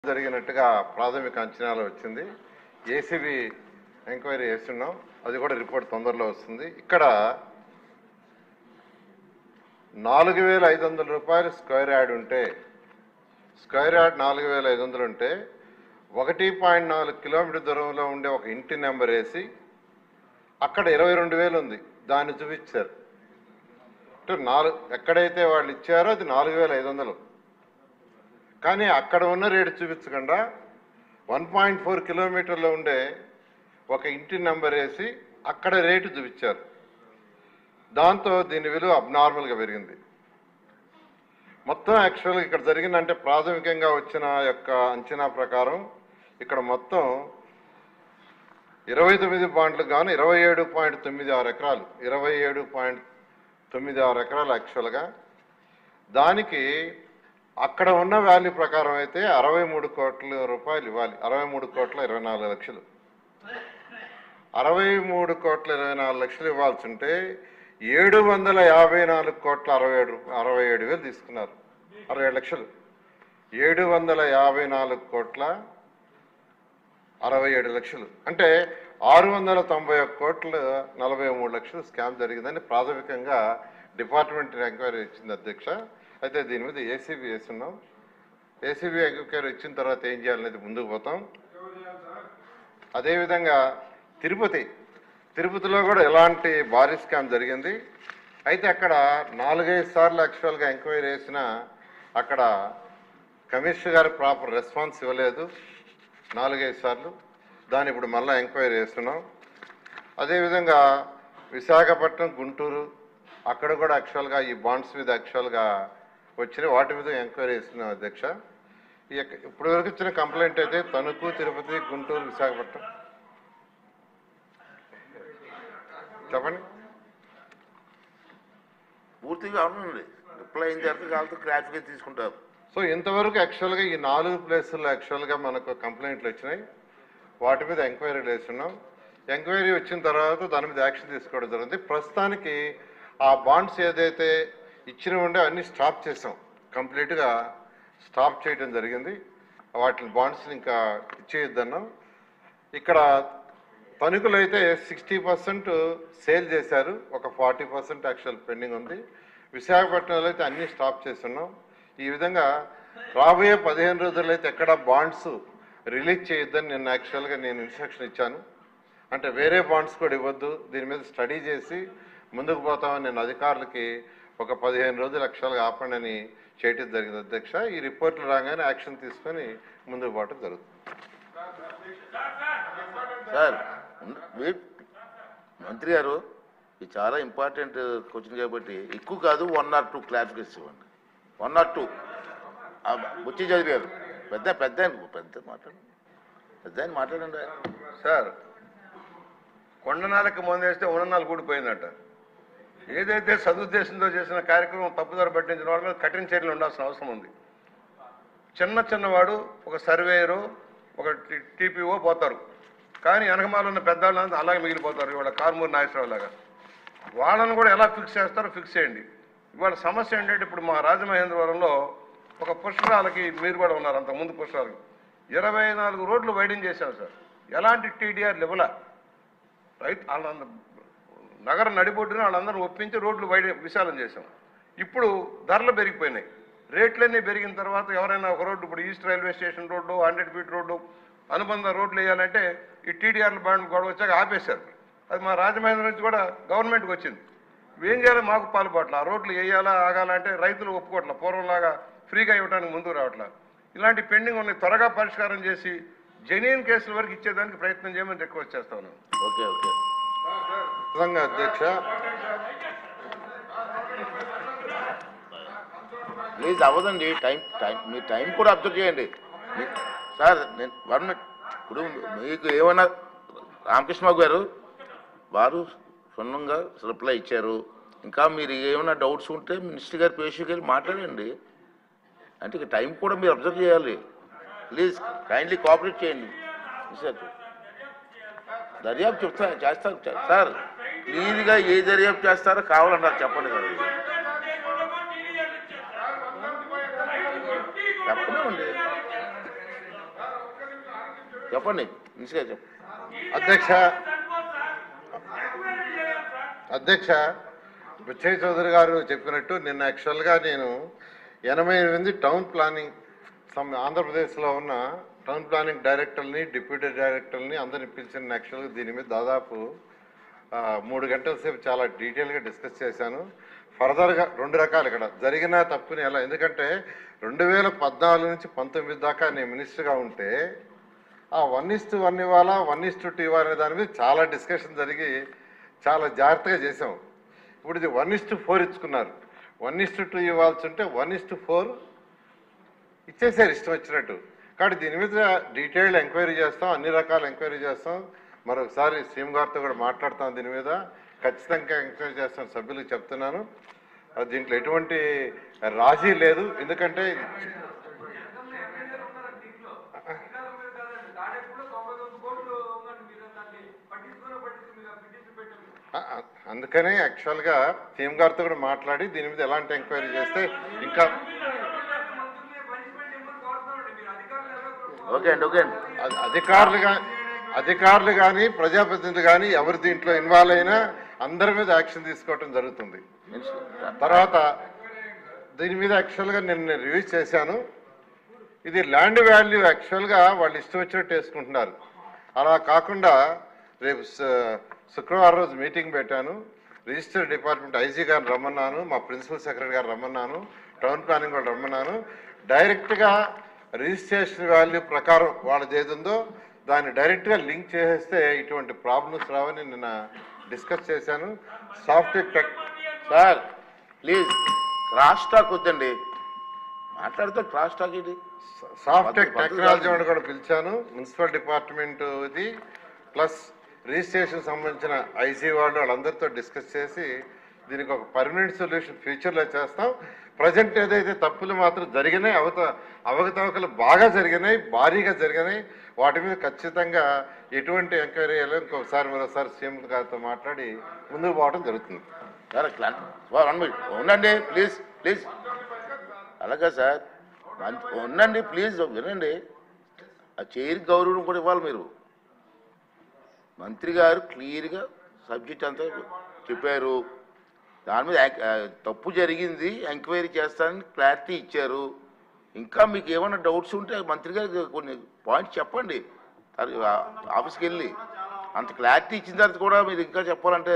జరిగినట్టుగా ప్రాథమిక అంచనాలు వచ్చింది ఏసీబీ ఎంక్వైరీ చేస్తున్నాం అది కూడా రిపోర్ట్ తొందరలో వస్తుంది ఇక్కడ నాలుగు వేల ఐదు వందల రూపాయలు స్క్వేర్ యార్డ్ ఉంటే స్క్వేర్ యార్డ్ నాలుగు వేల ఐదు వందలు ఉంటే ఒకటి పాయింట్ నాలుగు కిలోమీటర్ దూరంలో ఉండే ఒక ఇంటి నెంబర్ వేసి అక్కడ ఇరవై రెండు వేలు ఉంది దాన్ని చూపించారు అంటే నాలుగు ఎక్కడైతే వాళ్ళు ఇచ్చారో అది నాలుగు వేల ఐదు వందలు కానీ అక్కడ ఉన్న రేటు చూపించకుండా వన్ పాయింట్ ఫోర్ కిలోమీటర్లో ఉండే ఒక ఇంటి నెంబర్ వేసి అక్కడ రేటు చూపించారు దాంతో దీని విలువ అబ్నార్మల్గా పెరిగింది మొత్తం యాక్చువల్గా ఇక్కడ జరిగిందంటే ప్రాథమికంగా వచ్చిన యొక్క అంచనా ప్రకారం ఇక్కడ మొత్తం ఇరవై తొమ్మిది పాయింట్లు గాను ఇరవై ఏడు పాయింట్ తొమ్మిది ఆరు ఎకరాలు ఇరవై ఏడు పాయింట్ తొమ్మిది ఆరు ఎకరాలు యాక్చువల్గా దానికి అక్కడ ఉన్న వాల్యూ ప్రకారం అయితే అరవై మూడు కోట్ల రూపాయలు ఇవ్వాలి అరవై మూడు కోట్ల ఇరవై నాలుగు లక్షలు అరవై మూడు కోట్ల ఇరవై నాలుగు లక్షలు ఇవ్వాల్సి ఉంటే ఏడు వందల యాభై నాలుగు కోట్ల అరవై ఏడు అరవై ఏడు వేలు తీసుకున్నారు అరవై ఏడు లక్షలు ఏడు వందల యాభై నాలుగు కోట్ల అరవై ఏడు లక్షలు అంటే ఆరు వందల తొంభై ఒక్క కోట్లు నలభై మూడు లక్షలు స్కామ్ జరిగిందని ప్రాథమికంగా డిపార్ట్మెంట్ ఎంక్వైరీ ఇచ్చింది అధ్యక్ష అయితే దీని మీద ఏసీబీ వేస్తున్నాం ఏసీబీ ఎంక్వైరీ ఇచ్చిన తర్వాత ఏం చేయాలనేది ముందుకు పోతాం అదేవిధంగా తిరుపతి తిరుపతిలో కూడా ఎలాంటి భారీ స్కామ్ జరిగింది అయితే అక్కడ నాలుగైదు సార్లు యాక్చువల్గా ఎంక్వైరీ చేసిన అక్కడ కమిషనర్ గారు ప్రాపర్ రెస్పాన్స్ ఇవ్వలేదు నాలుగైదు సార్లు దాన్ని ఇప్పుడు మళ్ళీ ఎంక్వైరీ చేస్తున్నాం అదేవిధంగా విశాఖపట్నం గుంటూరు అక్కడ కూడా యాక్చువల్గా ఈ బాండ్స్ మీద యాక్చువల్గా వచ్చినాయి వాటి మీద ఎంక్వైరీ చేస్తున్నాం అధ్యక్ష ఈ యొక్క ఇప్పటి వరకు ఇచ్చిన కంప్లైంట్ అయితే తణుకు తిరుపతి గుంటూరు విశాఖపట్నం చెప్పండి పూర్తిగా అవునండి రిప్లై అయిన తర్వాత కావాలంటే క్లారిఫికేషన్ తీసుకుంటారు సో ఇంతవరకు యాక్చువల్గా ఈ నాలుగు ప్లేసుల్లో యాక్చువల్గా మనకు కంప్లైంట్లు వచ్చినాయి వాటి మీద ఎంక్వైరీ వేస్తున్నాం ఎంక్వైరీ వచ్చిన తర్వాత దాని మీద యాక్షన్ తీసుకోవడం జరిగింది ప్రస్తుతానికి ఆ బాండ్స్ ఏదైతే ఇచ్చిన ఉండే అన్ని స్టాప్ చేసాం కంప్లీట్గా స్టాప్ చేయడం జరిగింది వాటిని బాండ్స్ ఇంకా ఇచ్చేయొద్దన్నాం ఇక్కడ తణుకులు అయితే సిక్స్టీ పర్సెంట్ సేల్ చేశారు ఒక ఫార్టీ పర్సెంట్ యాక్చువల్ పెండింగ్ ఉంది విశాఖపట్నంలో అయితే అన్ని స్టాప్ చేస్తున్నాం ఈ విధంగా రాబోయే పదిహేను రోజుల్లో అయితే ఎక్కడ బాండ్స్ రిలీజ్ చేయొద్దని నేను యాక్చువల్గా నేను ఇన్స్ట్రక్షన్ ఇచ్చాను అంటే వేరే బాండ్స్ కూడా ఇవ్వద్దు దీని మీద స్టడీ చేసి ముందుకు పోతామని నేను అధికారులకి ఒక పదిహేను రోజులు యాక్చువల్గా ఆపండి అని చేయటం జరిగింది అధ్యక్ష ఈ రిపోర్ట్లు రాగానే యాక్షన్ తీసుకొని ముందుకు పోవటం జరుగుతుంది సార్ ఉన్న- వెయిట్ మంత్రి గారు ఇది చాలా ఇంపార్టెంట్ క్వశ్చన్ కాబట్టి ఎక్కువ కాదు వన్ ఆర్ టూ క్లారిఫికేషన్ ఇవ్వండి one or two Buchi Chowdary garu పెద్ద పెద్ద ఆయన- పెద్ద మాట్లాడండి పెద్ద ఆయన మాట్లాడండి సార్ కొండనాలకు ముందేస్తే ఉన్ననాలు కూడిపోయిందట ఏదైతే సదుద్దేశంతో చేసిన కార్యక్రమం తప్పుదారి పట్టించిన వాళ్ళ మీద కఠిన చర్యలు ఉండాల్సిన అవసరం ఉంది చిన్న చిన్నవాడు ఒక సర్వేయరు ఒక టీపీఓ పోతారు కానీ వెనకమాల ఉన్న పెద్దవాళ్ళు అలాగే మిగిలిపోతారు ఇవాళ కార్మూరి నాగేశ్వరరావు లాగా వాళ్ళని కూడా ఎలా ఫిక్స్ చేస్తారో ఫిక్స్ చేయండి ఇవాళ సమస్య ఏంటంటే ఇప్పుడు మా రాజమహేంద్రవరంలో ఒక పుష్కరాలకి మీరు కూడా ఉన్నారు అంత ముందు పుష్కరాలకి ఇరవై నాలుగు రోడ్లు వైడింగ్ చేశాం సార్ ఎలాంటి టీడీఆర్ ఇవ్వలా రైట్ వాళ్ళందరూ నగర నడిబొడ్డున వాళ్ళందరూ ఒప్పించి రోడ్లు వైడ్ విశాలం చేశాం ఇప్పుడు ధరలు పెరిగిపోయినాయి రేట్లన్నీ పెరిగిన తర్వాత ఎవరైనా ఒక రోడ్డు ఇప్పుడు ఈస్ట్ రైల్వే స్టేషన్ రోడ్డు హండ్రెడ్ ఫీట్ రోడ్డు అనుబంధ రోడ్లు వేయాలంటే ఈ టీడీఆర్ల బాండ్ గొడవ వచ్చాక ఆపేశారు అది మా రాజమహేంద్ర నుంచి కూడా గవర్నమెంట్కి వచ్చింది ఏం చేయాలి మాకు పాల్పట్ల ఆ రోడ్లు వేయాలా ఆగాలంటే రైతులు ఒప్పుకోవట్ల పూర్వంలాగా ఫ్రీగా ఇవ్వడానికి ముందుకు రావట్ల ఇలాంటి పెండింగ్ ఉన్నాయి త్వరగా పరిష్కారం చేసి జెన్యున్ కేసుల వరకు ఇచ్చేదానికి ప్రయత్నం చేయమని రిక్వెస్ట్ చేస్తా ఉన్నాను ఓకే ఓకే నిజంగా అధ్యక్ష ప్లీజ్ అవ్వదండి టైం టైం మీ టైం కూడా అబ్జర్వ్ చేయండి మీ- సార్ నేను వన్ మినిట్ ఇప్పుడు మీకు ఏమన్నా రామకృష్ణ గారు వారు క్షుణ్ణంగా రిప్లై ఇచ్చారు ఇంకా మీరు ఏమైనా డౌట్స్ ఉంటే మినిస్టర్ గారు పేషి గారు మాట్లాడండి అంటే ఇక టైం కూడా మీరు అబ్జర్వ్ చేయాలి ప్లీజ్ కైండ్లీ కోఆపరేట్ చేయండి సార్ దర్యాప్తు చెప్తా చేస్తారు చే- సార్ క్లీన్గా ఏ దర్యాప్తు చేస్తారో కావాలన్నారు చెప్పండి సార్ చెప్పనివ్వండి చెప్పండి నిశ్చయ చెప్పండి అధ్యక్ష అధ్యక్ష బుచ్చయ్య చౌదరి గారు చెప్పినట్టు నిన్న యాక్చువల్గా నేను ఎనభై ఎనిమిది టౌన్ ప్లానింగ్ సమ్ ఆంధ్రప్రదేశ్లో ఉన్న టౌన్ ప్లానింగ్ డైరెక్టర్ని డిప్యూటీ డైరెక్టర్ని అందరిని పిలిచిన యాక్చువల్గా దీని మీద దాదాపు ఆ, మూడు గంటల సేపు చాలా డీటెయిల్గా డిస్కస్ చేశాను ఫర్దర్గా రెండు రకాలు ఇక్కడ జరిగిన తప్పుని ఎలా ఎందుకంటే రెండు వేల పద్నాలుగు నుంచి పంతొమ్మిది దాకా నేను మినిస్టర్గా ఉంటే ఆ వన్ ఇస్ వన్ ఇవ్వాలా వన్ ఇస్ టూ ఇవ్వాలనే దాని మీద చాలా డిస్కషన్ జరిగి చాలా జాగ్రత్తగా చేసాం ఇప్పుడు ఇది వన్ ఇస్ ఫోర్ ఇచ్చుకున్నారు వన్ ఇస్ టూ ఇవ్వాల్సి ఉంటే వన్ ఇస్ ఫోర్ ఇచ్చేసారు ఇష్టం వచ్చినట్టు కాబట్టి దీని మీద డీటెయిల్డ్ ఎంక్వైరీ చేస్తాం అన్ని రకాల ఎంక్వైరీ చేస్తాం మరొకసారి సీఎం గారితో కూడా మాట్లాడతాం దీని మీద ఖచ్చితంగా ఎంక్వైరీ చేస్తాం సభ్యులకు చెప్తున్నాను ఆ, దీంట్లో ఎటువంటి రాజీ లేదు ఎందుకంటే ఆ, ఆ, అందుకనే యాక్చువల్గా సీఎం గారితో కూడా మాట్లాడి దీని మీద ఎలాంటి ఎంక్వైరీ చేస్తే ఇంకా ఓకే అండి ఓకే అండి అ- అధికారులు కానీ అధికారులు కానీ ప్రజాప్రతినిధులు కానీ ఎవరు దీంట్లో ఇన్వాల్వ్ అయినా అందరి మీద యాక్షన్ తీసుకోవటం జరుగుతుంది మినిస్టర్ తర్వాత దీని మీద యాక్చువల్గా నేను నేను రివ్యూ చేశాను ఇది ల్యాండ్ వాల్యూ యాక్చువల్గా వాళ్ళు ఇష్టం వచ్చినట్టు వేసుకుంటున్నారు అలా కాకుండా రేపు శ- శుక్రవారం రోజు మీటింగ్ పెట్టాను రిజిస్టర్ డిపార్ట్మెంట్ ఐజీ గారిని రమ్మన్నాను మా ప్రిన్సిపల్ సెక్రటరీ గారు రమ్మన్నాను టౌన్ ప్లానింగ్ వాళ్ళు రమ్మన్నాను డైరెక్ట్గా రిజిస్ట్రేషన్ వాల్యూ ప్రకారం వాళ్ళది ఏది ఉందో దాన్ని డైరెక్ట్గా లింక్ చేసేస్తే ఇటువంటి ప్రాబ్లమ్స్ రావని నిన్న డిస్కస్ చేశాను software tech sir please cross talk వద్దండి మాట్లాడితే క్రాస్ టాక్ ఇది సాఫ్ట్వేర్ పద్ధతి టెక్నాలజీ కాదు. వాడు కూడా పిలిచాను మున్సిపల్ డిపార్ట్మెంట్ ఇది ప్లస్ రిజిస్ట్రేషన్ సంబంధించిన ఐసీ వాళ్ళు వాళ్ళందరితో డిస్కస్ చేసి దీనికి ఒక పర్మనెంట్ సొల్యూషన్ ఫ్యూచర్లో చేస్తాం ప్రజెంట్ ఏదైతే తప్పులు మాత్రం జరిగినాయి అవత అవకతవకలు బాగా జరిగినాయి భారీగా జరిగినాయి వాటి మీద ఖచ్చితంగా ఎటువంటి ఎంక్వైరీ చేయాలో ఇంకొకసారి మరోసారి సీఎం గారితో మాట్లాడి ముందుకు పోవడం జరుగుతుంది సార్ క్లా- సార్ వన్ మినిట్ ఉండండి ప్లీజ్ ప్లీజ్ అలాగే సార్ మంచి- ఉండండి ప్లీజ్ వినండి ఆ చైర్ గౌరవం కూడా ఇవ్వాలి మీరు మంత్రి గారు క్లియర్గా సబ్జెక్ట్ అంతా చెప్పారు దాని మీద యాక్- ఆ, తప్పు జరిగింది ఎంక్వైరీ చేస్తానని క్లారిటీ ఇచ్చారు ఇంకా మీకు ఏమైనా డౌట్స్ ఉంటే మంత్రి గారికి కొన్ని పాయింట్స్ చెప్పండి అది ఆ- ఆఫీస్కి వెళ్ళి అంత క్లారిటీ ఇచ్చిన తర్వాత కూడా మీరు ఇంకా చెప్పాలంటే